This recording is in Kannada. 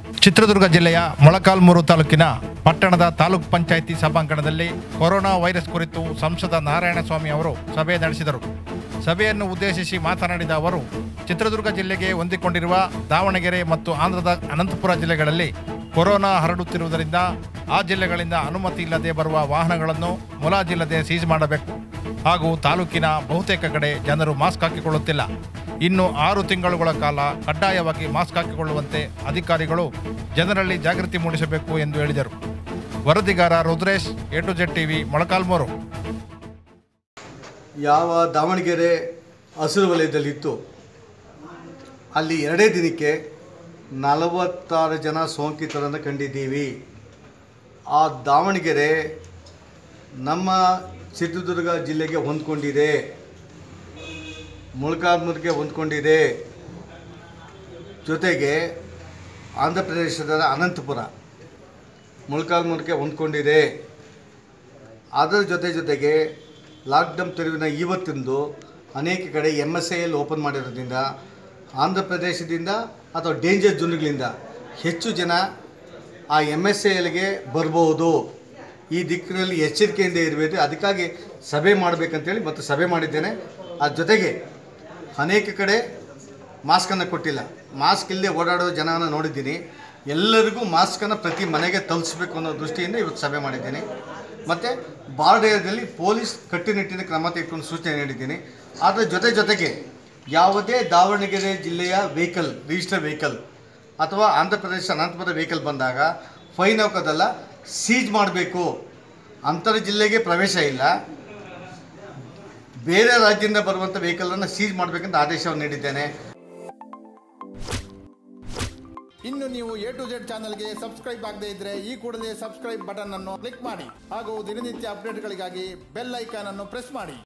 ಚಿತ್ರದುರ್ಗ ಜಿಲ್ಲೆಯ ಮೊಳಕಾಲ್ಮೂರು ತಾಲೂಕಿನ ಪಟ್ಟಣದ ತಾಲೂಕ್ ಪಂಚಾಯಿತಿ ಸಭಾಂಗಣದಲ್ಲಿ ಕೊರೋನಾ ವೈರಸ್ ಕುರಿತು ಸಂಸದ ನಾರಾಯಣಸ್ವಾಮಿ ಅವರು ಸಭೆ ನಡೆಸಿದರು ಸಭೆಯನ್ನು ಉದ್ದೇಶಿಸಿ ಮಾತನಾಡಿದ ಅವರು ಚಿತ್ರದುರ್ಗ ಜಿಲ್ಲೆಗೆ ಹೊಂದಿಕೊಂಡಿರುವ ದಾವಣಗೆರೆ ಮತ್ತು ಆಂಧ್ರದ ಅನಂತಪುರ ಜಿಲ್ಲೆಗಳಲ್ಲಿ ಕೊರೋನಾ ಹರಡುತ್ತಿರುವುದರಿಂದ ಆ ಜಿಲ್ಲೆಗಳಿಂದ ಅನುಮತಿ ಇಲ್ಲದೆ ಬರುವ ವಾಹನಗಳನ್ನು ಮುಲಾಜಿಲ್ಲದೆ ಸೀಸ್ ಮಾಡಬೇಕು ಹಾಗೂ ತಾಲೂಕಿನ ಬಹುತೇಕ ಕಡೆ ಜನರು ಮಾಸ್ಕ್ ಹಾಕಿಕೊಳ್ಳುತ್ತಿಲ್ಲ ಇನ್ನು ಆರು ತಿಂಗಳುಗಳ ಕಾಲ ಕಡ್ಡಾಯವಾಗಿ ಮಾಸ್ಕ್ ಹಾಕಿಕೊಳ್ಳುವಂತೆ ಅಧಿಕಾರಿಗಳು ಜನರಲ್ಲಿ ಜಾಗೃತಿ ಮೂಡಿಸಬೇಕು ಎಂದು ಹೇಳಿದರು ವರದಿಗಾರ Rudresh A to Z TV Molakalmuru ಯಾವ ದಾವಣಗೆರೆ ಹಸಿರು ವಲಯದಲ್ಲಿತ್ತು ಅಲ್ಲಿ ಎರಡೇ ದಿನಕ್ಕೆ ನಲವತ್ತಾರು ಜನ ಸೋಂಕಿತರನ್ನು ಕಂಡಿದ್ದೀವಿ ಆ ದಾವಣಗೆರೆ ನಮ್ಮ ಚಿತ್ರದುರ್ಗ ಜಿಲ್ಲೆಗೆ ಹೊಂದ್ಕೊಂಡಿದೆ ಮೊಳಕಾಲ್ಮೂರಿಗೆ ಹೊಂದ್ಕೊಂಡಿದೆ ಜೊತೆಗೆ ಆಂಧ್ರ ಪ್ರದೇಶದ ಅನಂತಪುರ ಮೊಳಕಾಲ್ಮೂರಿಗೆ ಹೊಂದ್ಕೊಂಡಿದೆ ಅದರ ಜೊತೆ ಜೊತೆಗೆ ಲಾಕ್ಡೌನ್ ತೆರವಿನ ಇವತ್ತಿಂದು ಅನೇಕ ಕಡೆ M S I L open ಮಾಡಿರೋದ್ರಿಂದ ಆಂಧ್ರ ಪ್ರದೇಶದಿಂದ ಅಥವಾ ಡೇಂಜರ್ ಝೋನ್ಗಳಿಂದ ಹೆಚ್ಚು ಜನ ಆ ಎಮ್ ಎಸ್ ಐ ಎಲ್ಗೆ ಬರ್ಬೋದು ಈ ದಿಕ್ಕಿನಲ್ಲಿ ಎಚ್ಚರಿಕೆಯಿಂದ ಇರಬೇಕು ಅದಕ್ಕಾಗಿ ಸಭೆ ಮಾಡಬೇಕಂತೇಳಿ ಮತ್ತು ಸಭೆ ಮಾಡಿದ್ದೇನೆ ಅದ್ರ ಜೊತೆಗೆ ಅನೇಕ ಕಡೆ ಮಾಸ್ಕನ್ನು ಕೊಟ್ಟಿಲ್ಲ ಮಾಸ್ಕ್ ಇಲ್ಲದೆ ಓಡಾಡೋ ಜನನ ನೋಡಿದ್ದೀನಿ ಎಲ್ಲರಿಗೂ ಮಾಸ್ಕನ್ನು ಪ್ರತಿ ಮನೆಗೆ ತಲುಪಿಸ್ಬೇಕು ಅನ್ನೋ ದೃಷ್ಟಿಯಿಂದ ಇವತ್ತು ಸಭೆ ಮಾಡಿದ್ದೀನಿ ಮತ್ತು ಬಾರ್ಡೇರದಲ್ಲಿ ಪೊಲೀಸ್ ಕಟ್ಟುನಿಟ್ಟಿನ ಕ್ರಮ ತೆಗೆದುಕೊಂಡು ಸೂಚನೆ ನೀಡಿದ್ದೀನಿ ಅದರ ಜೊತೆ ಜೊತೆಗೆ ಯಾವುದೇ ದಾವಣಗೆರೆ ಜಿಲ್ಲೆಯ ವೆಹಿಕಲ್ ರಿಜಿಸ್ಟರ್ ವೆಹಿಕಲ್ ಅಥವಾ ಆಂಧ್ರ ಪ್ರದೇಶ ಅನಂತಪುರ ವೆಹಿಕಲ್ ಬಂದಾಗ ಫೈನ್ ಹಾಕೋದಲ್ಲ ಸೀಜ್ ಮಾಡಬೇಕು ಅಂತರ ಜಿಲ್ಲೆಗೆ ಪ್ರವೇಶ ಇಲ್ಲ ಬೇರೆ ರಾಜ್ಯದಿಂದ ಬರುವಂಥ ವೆಹಿಕಲನ್ನು ಸೀಜ್ ಮಾಡಬೇಕಂತ ಆದೇಶವನ್ನು ನೀಡಿದ್ದೇನೆ ಇನ್ನು ನೀವು ಎ ಟು ಜೆಡ್ ಚಾನಲ್ಗೆ ಸಬ್ಸ್ಕ್ರೈಬ್ ಆಗದೇ ಇದ್ರೆ ಈ ಕೂಡಲೇ ಸಬ್ಸ್ಕ್ರೈಬ್ ಬಟನ್ ಅನ್ನು ಕ್ಲಿಕ್ ಮಾಡಿ ಹಾಗೂ ದಿನನಿತ್ಯ ಅಪ್ಡೇಟ್ಗಳಿಗಾಗಿ ಬೆಲ್ ಐಕಾನ್ ಅನ್ನು ಪ್ರೆಸ್ ಮಾಡಿ